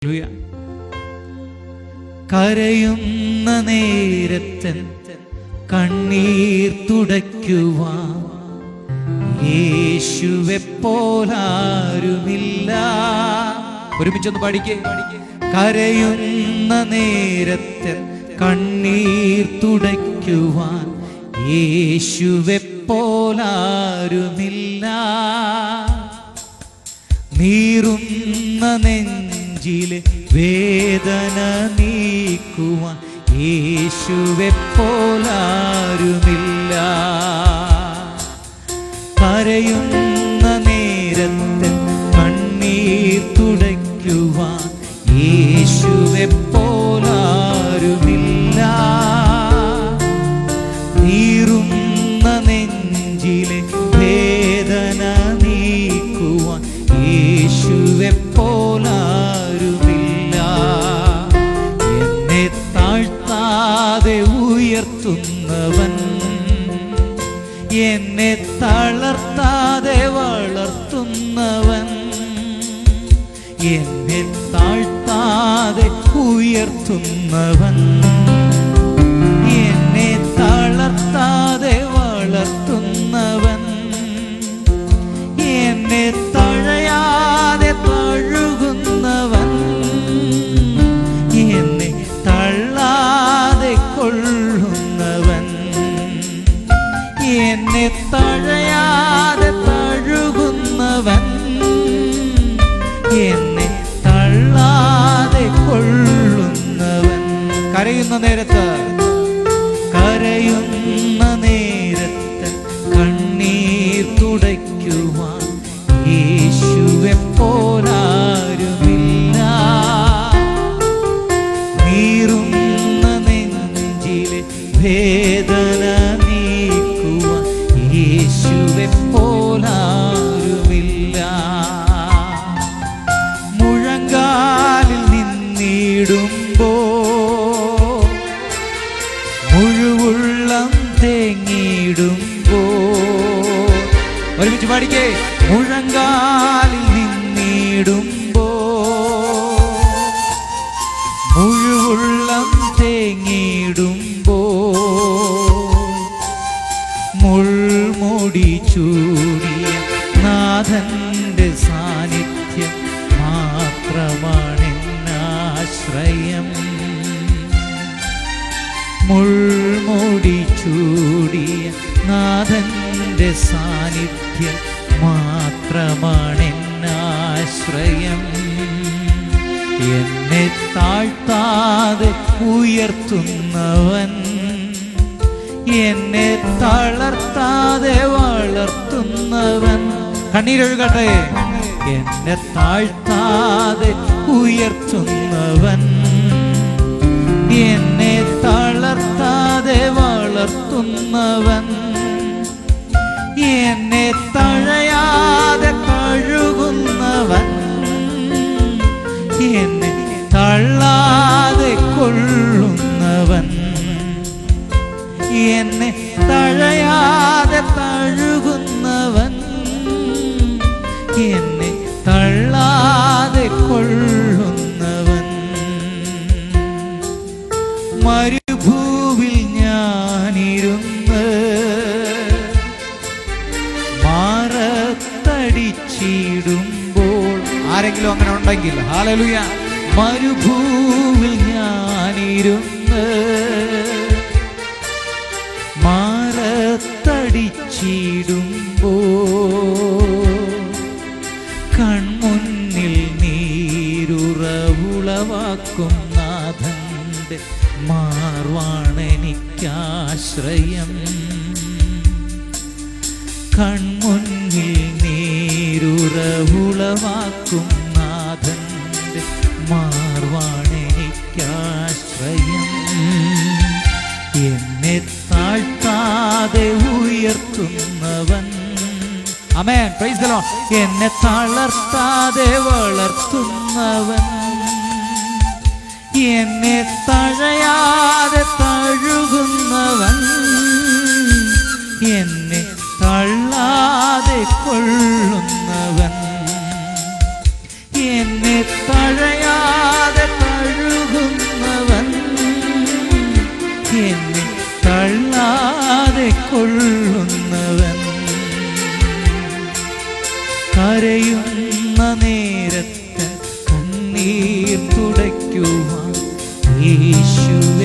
Hallelujah. കരയുന്ന നേരത്തൻ കണ്ണീർ തുടയ്ക്കുവാൻ യേശുവെ പോലാരുമില്ല ഒരുമിച്ചൊന്ന് പാടിക്കേ കരയുന്ന നേരത്തൻ കണ്ണീർ തുടയ്ക്കുവാൻ യേശുവെ പോലാരുമില്ല നീറുന്ന നെഞ്ചിലെ വേദന നീക്കുവാൻ യേശുവെ പോലാരുമില്ല കരയുന്ന നേരത്തെ കണ്ണീർ തുടയ്ക്കുവാൻ യേശുവെ പോലാരുമില്ല നീറുന്ന നെഞ്ചിലെ വേദന നീക്കുവാൻ യേശുവെ പോലാരുമില്ല എന്നെ താഴ്ത്താതെ ഉയർത്തുന്നവൻ എന്നെ തളർത്താതെ വളർത്തുന്നവൻ എന്നെ താഴ്ത്താതെ ഉയർത്തുന്നവൻ എന്നെ തളർത്താതെ വളർത്തുന്നവൻ എന്നെ തഴയാതെ തഴുകുന്നവൻ എന്നെ തള്ളാതെ കൊള്ളുന്നവൻ എന്നെ തഴയാതെ തഴുകുന്നവൻ എന്നെ തള്ളാതെ കൊള്ളുന്നവൻ കരയുന്ന നേരത്ത് കരയുന്ന നേരത്ത് കണ്ണീർ തുടയ്ക്കുവാൻ യേശുവെ പോലാരുമില്ല നീറുന്ന നെഞ്ചിലെ വേദന നീക്കുവാൻ യേശുവെ പോലാരുമില്ല മുഴങ്കാലിൽ നിന്നിടുമ്പോ മുഴുവുള്ളം തേങ്ങിടുമ്പോ ഒരുമിച്ച് പാടിക്കേ മുഴങ്കാലിൽ നിന്നിടുമ്പോ മുഴുവുള്ളം തേങ്ങിടുമ്പോ മുൾമുടി ചൂടിയ നാഥന്റെ സാന്നിധ്യം മാത്രമാണെന്നാശ്രയം മുൾമുടി ചൂടിയ നാഥന്റെ സാന്നിധ്യം മാത്രമാണെന്നാശ്രയം എന്നെ താഴ്ത്താതെ ഉയർത്തുന്നവൻ എന്നെ തളർത്താതെ വളർത്തുന്നവൻ കണ്ണീരൊഴുകട്ടെ എന്നെ താഴ്ത്താതെ ഉയർത്തുന്നവൻ എന്നെ തളർത്താതെ വളർത്തുന്നവൻ എന്നെ തഴയാതെ കഴുകുന്നവൻ എന്നെ തള്ളാതെ കൊള്ളുന്നവൻ എന്നെ തഴയാതെ തഴുകുന്നവൻ എന്നെ തള്ളാതെ കൊള്ളുന്നവൻ മരുഭൂവിൽ ഞാനിരുന്ന് മാറത്തടിച്ചിടുമ്പോൾ ആരെങ്കിലും അങ്ങനെ ഉണ്ടെങ്കിൽ ഹാലലുയ മരുഭൂവിൽ ഞാനിരുന്ന് മാറത്തടിച്ചിടുമ്പോ കൺമുന്നിൽ നീരുറവുളവാക്കും നാഥന്റെ മാർവാണെനിക്കാശ്രയം കൺമുന്നിൽ നീരുറവുളവാക്കും നാഥന്റെ മാർവാണെനിക്കാശ്രയം എന്നെ താഴ്ത്താതെ ഉയർത്തുന്നവൻ അമേൻ പ്രൈസ് ദി ലോർഡ് എന്നെ തളർത്താതെ വളർത്തുന്നവൻ എന്നെ തഴയാതെ തഴുകുന്നവൻ എന്നെ തള്ളാതെ കൊള്ളുന്നവൻ എന്നെ തഴയാതെ തള്ളാതെ കൊള്ളുന്നവൻ കരയുന്ന നേരത്ത് കണ്ണീർ തുടയ്ക്കുവാൻ യേശു